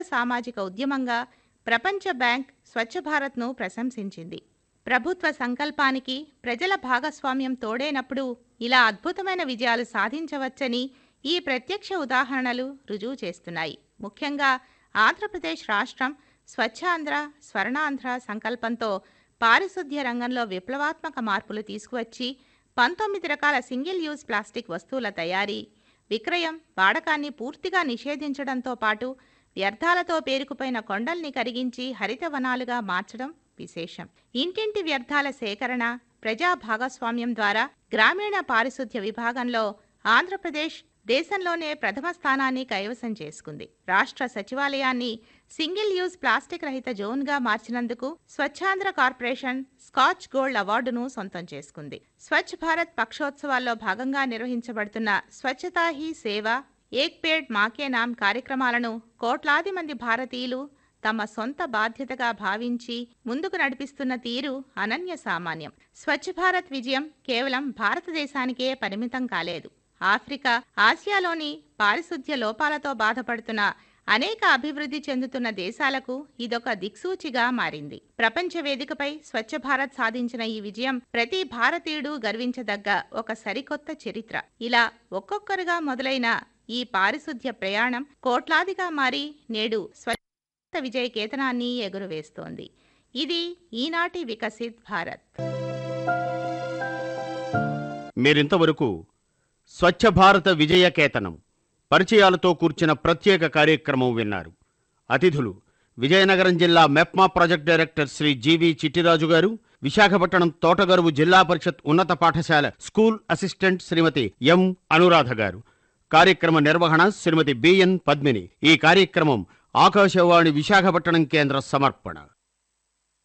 సామాజిక ఉద్యమంగా ప్రపంచ బ్యాంక్ స్వచ్ఛ భారత్ను ప్రశంసించింది ప్రభుత్వ సంకల్పానికి ప్రజల భాగస్వామ్యం తోడైనప్పుడు ఇలా అద్భుతమైన విజయాలు సాధించవచ్చని ఈ ప్రత్యక్ష ఉదాహరణలు రుజువు చేస్తున్నాయి ముఖ్యంగా ఆంధ్రప్రదేశ్ రాష్ట్రం స్వచ్ఛాంధ్ర స్వర్ణాంధ్ర సంకల్పంతో పారిశుద్ధ్య రంగంలో విప్లవాత్మక మార్పులు తీసుకువచ్చి పంతొమ్మిది రకాల సింగిల్ యూజ్ ప్లాస్టిక్ వస్తువుల తయారీ విక్రయం వాడకాన్ని పూర్తిగా నిషేధించడంతో పాటు వ్యర్థాలతో పేరుకుపోయిన కొండల్ని కరిగించి హరితవనాలుగా మార్చడం విశేషం ఇంటింటి వ్యర్థాల సేకరణ ప్రజా భాగస్వామ్యం ద్వారా గ్రామీణ పారిశుద్ధ్య విభాగంలో ఆంధ్రప్రదేశ్ దేశంలోనే ప్రథమ స్థానాన్ని కైవసం చేసుకుంది రాష్ట్ర సచివాలయాన్ని సింగిల్ యూజ్ ప్లాస్టిక్ రహిత జోన్గా మార్చినందుకు స్వచ్ఛాంధ్ర కార్పొరేషన్ స్కాచ్ గోల్డ్ అవార్డును సొంతం చేసుకుంది స్వచ్ఛ భారత్ పక్షోత్సవాల్లో భాగంగా నిర్వహించబడుతున్న స్వచ్ఛతా హీ సేవ ఏక్ పేడ్ మాకే నామ్ కార్యక్రమాలను కోట్లాది మంది భారతీయులు తమ సొంత బాధ్యతగా భావించి ముందుకు నడిపిస్తున్న తీరు అనన్య సామాన్యం స్వచ్ఛ భారత్ విజయం కేవలం భారతదేశానికే పరిమితం కాలేదు ఆఫ్రికా ఆసియాలోని పారిశుద్ధ్య లోపాలతో బాధపడుతున్న అనేక అభివృద్ధి చెందుతున్న దేశాలకు ఇదొక దిక్సూచిగా మారింది ప్రపంచ వేదికపై స్వచ్ఛ భారత్ సాధించిన ఈ విజయం ప్రతి భారతీయుడు గర్వించదగ్గ ఒక సరికొత్త చరిత్ర ఇలా ఒక్కొక్కరుగా మొదలైన ఈ పారిశుద్ధ్య ప్రయాణం కోట్లాదిగా మారి నేడు స్వచ్ఛ విజయ కేతనాన్ని ఎగురవేస్తోంది ఇది ఈనాటి వికసిత్ భారత్ మీరింతవరకు స్వచ్ఛ భారత విజయ కేతనం పరిచయాలతో కూర్చిన ప్రత్యేక కార్యక్రమం విన్నారు అతిథులు విజయనగరం జిల్లా MEPMA project director Shri G V Chittiraju garu Visakhapatnam Thotagaruvu Zilla Parishad ఉన్నత పాఠశాల school assistant Shrimati M Anuradha garu కార్యక్రమ నిర్వహణ శ్రీమతి బిఎన్ పద్మిని ఈ కార్యక్రమం ఆకాశవాణి విశాఖపట్నం కేంద్ర సమర్పణ